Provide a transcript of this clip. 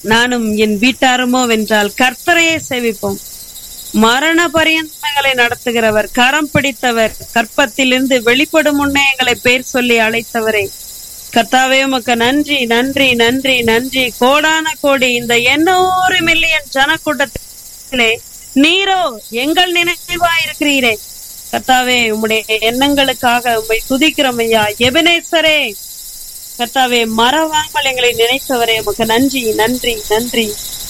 நானும் என் வீட்டாருமோ வென்றால் கர்த்தரையே சேவிப்போம் மரண பரியந்தங்களை நடத்துகிறவர் கரம் பிடித்தவர் கற்பத்திலிருந்து வெளிப்படும் முன்னே எங்களை பேர் சொல்லி அழைத்தவரே கர்த்தாவே உமக்கு நன்றி நன்றி நன்றி நன்றி கோடான கோடி இந்த எண்ணூறு மில்லியன் ஜனக்கூட்டத்திலே நீரோ எங்கள் நினைவா இருக்கிறீரே கர்த்தாவே உம்முடைய எண்ணங்களுக்காக உம்மை துதிக்கிறோம் ஐயா எபினேசரே கர்த்தாவே மறவாமல் எங்களை நினைத்தவரே உமக்கு நன்றி நன்றி நன்றி